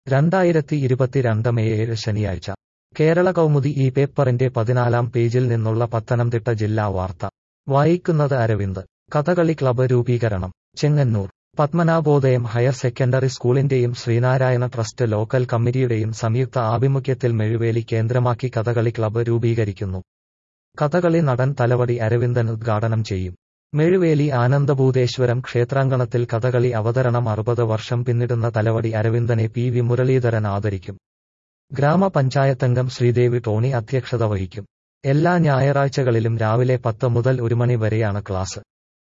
രണ്ടായിരത്തി ഇരുപത്തിരണ്ട് മെയ് ഏഴ് ശനിയാഴ്ച കേരള കൗമുദി ഈ പേപ്പറിന്റെ പതിനാലാം പേജിൽ നിന്നുള്ള പത്തനംതിട്ട ജില്ലാ വാർത്ത വായിക്കുന്നത് അരവിന്ദ് കഥകളി ക്ലബ്ബ് രൂപീകരണം ചെങ്ങന്നൂർ പത്മനാഭോദയം ഹയർ സെക്കൻഡറി സ്കൂളിന്റെയും ശ്രീനാരായണ ട്രസ്റ്റ് ലോക്കൽ കമ്മിറ്റിയുടെയും സംയുക്ത ആഭിമുഖ്യത്തിൽ മെഴുവേലി കേന്ദ്രമാക്കി കഥകളി ക്ലബ്ബ് രൂപീകരിക്കുന്നു കഥകളി നടൻ തലവടി അരവിന്ദൻ ഉദ്ഘാടനം ചെയ്യും മെഴുവേലി ആനന്ദഭൂതേശ്വരം ക്ഷേത്രാങ്കണത്തിൽ കഥകളി അവതരണം അറുപത് വർഷം പിന്നിടുന്ന തലവടി അരവിന്ദനെ പി വി മുരളീധരൻ ആദരിക്കും ഗ്രാമപഞ്ചായത്തംഗം ശ്രീദേവി ടോണി അധ്യക്ഷത വഹിക്കും എല്ലാ ഞായറാഴ്ചകളിലും രാവിലെ പത്ത് മുതൽ ഒരു മണി വരെയാണ് ക്ലാസ്